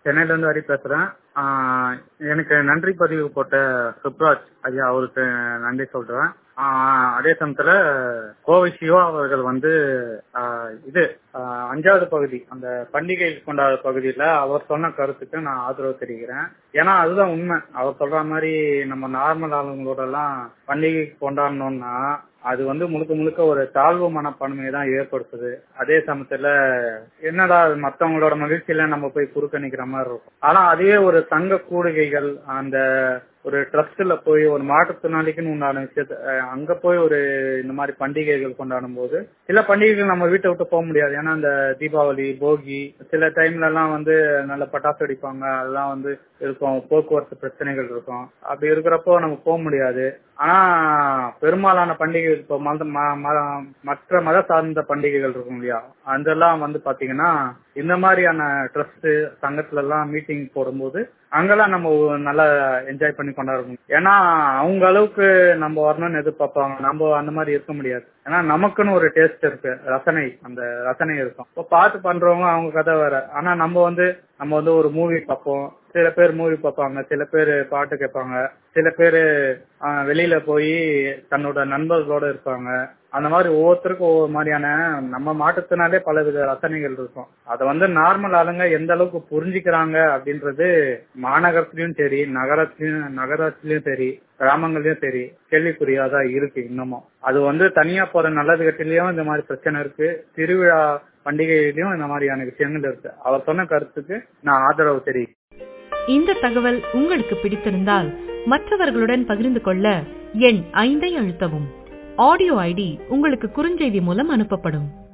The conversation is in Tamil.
சென்னையில இருந்து ஹரி பேசுறேன் ஆஹ் எனக்கு நன்றி பதிவு போட்ட சுப்ராஜ் ஐயா அவருக்கு நன்றி சொல்றேன் ஆஹ் அதே சமயத்துல கோவை சிவா அவர்கள் வந்து ஆஹ் இது ஆஹ் அஞ்சாவது பகுதி அந்த பண்டிகை கொண்டாட பகுதியில அவர் சொன்ன கருத்துக்கு நான் ஆதரவு தெரிவிக்கிறேன் ஏன்னா அதுதான் உண்மை அவர் சொல்ற மாதிரி நம்ம நார்மல் ஆளுங்களோட எல்லாம் பண்டிகை கொண்டாடணும்னா அது வந்து முழுக்க முழுக்க ஒரு தாழ்வு மனப்பான்மையை தான் ஏற்படுத்துது அதே சமயத்துல என்னடா அது மத்தவங்களோட மகிழ்ச்சியில நம்ம போய் குறுக்க நிக்கிற மாதிரி இருக்கும் ஆனா அதுவே ஒரு தங்க கூடுகைகள் அந்த ஒரு ட்ரஸ்ட்ல போய் ஒரு மாற்றுத்திறனாளிக்குன்னு உண்டான விஷயத்த அஹ், அங்க போய் ஒரு இந்த மாதிரி பண்டிகைகள் கொண்டாடும் போது சில பண்டிகைகள் நம்ம வீட்டை விட்டு போக முடியாது ஏன்னா அந்த தீபாவளி போகி சில டைம்ல எல்லாம் வந்து நல்ல பட்டாசு வெடிப்பாங்க அதெல்லாம் வந்து இருக்கும் போக்குவரத்து பிரச்சனைகள் இருக்கும் அப்படி இருக்கிறப்போ நம்ம போக முடியாது ஆனா பெரும்பாலான பண்டிகைகள் இப்போ மத ம- ம- மற்ற மத சார்ந்த பண்டிகைகள் இருக்கும் இல்லையா அதெல்லாம் வந்து பாத்தீங்கன்னா இந்த மாதிரியான ட்ரஸ்ட் சங்கத்துல எல்லாம் மீட்டிங் போடும்போது அங்கெல்லாம் நம்ம ஒரு நல்லா என்ஜாய் பண்ணி கொண்டாடுவோம் ஏன்னா அவங்க அளவுக்கு நம்ம வரணும்னு எதிர்பார்ப்பாங்க நம்ம அந்த மாதிரி இருக்க முடியாது ஏன்னா நமக்குன்னு ஒரு டேஸ்ட் இருக்கு ரசனை அந்த ரசனை இருக்கும் இப்போ பார்த்து பண்றவங்க அவங்க கதை வேற ஆனா நம்ம வந்து நம்ம வந்து ஒரு மூவி பார்ப்போம் சில பேர் மூவி பார்ப்பாங்க சில பேர் பாட்டு கேட்பாங்க சில பேர் வெளியில போய் தன்னோட நண்பர்களோட இருப்பாங்க அந்த மாதிரி ஒவ்வொருத்தருக்கும் ஒவ்வொரு மாதிரியான நம்ம மாற்றத்தினாலே பலவித ரசனைகள் இருக்கும் அதை வந்து நார்மல் ஆளுங்க எந்த அளவுக்கு புரிஞ்சுக்கிறாங்க அப்படின்றது மாநகரத்திலயும் சரி நகரத்திலயும் நகரத்திலயும் சரி கிராமங்கள்லயும் சரி கேள்விக்குறியாதான் இருக்கு இன்னமும் அது வந்து தனியா போற நல்லது கட்டிலையும் இந்த மாதிரி பிரச்சனை இருக்கு திருவிழா பண்டிகையிலயும் இந்த மாதிரியான விஷயங்கள் இருக்கு அவர் சொன்ன கருத்துக்கு நான் ஆதரவு தெரிவிக்கிறேன் இந்த தகவல் உங்களுக்கு பிடித்திருந்தால் மற்றவர்களுடன் பகிர்ந்து கொள்ள எண் ஐந்தை அழுத்தவும் ஆடியோ ஐடி உங்களுக்கு குறுஞ்செய்தி மூலம் அனுப்பப்படும்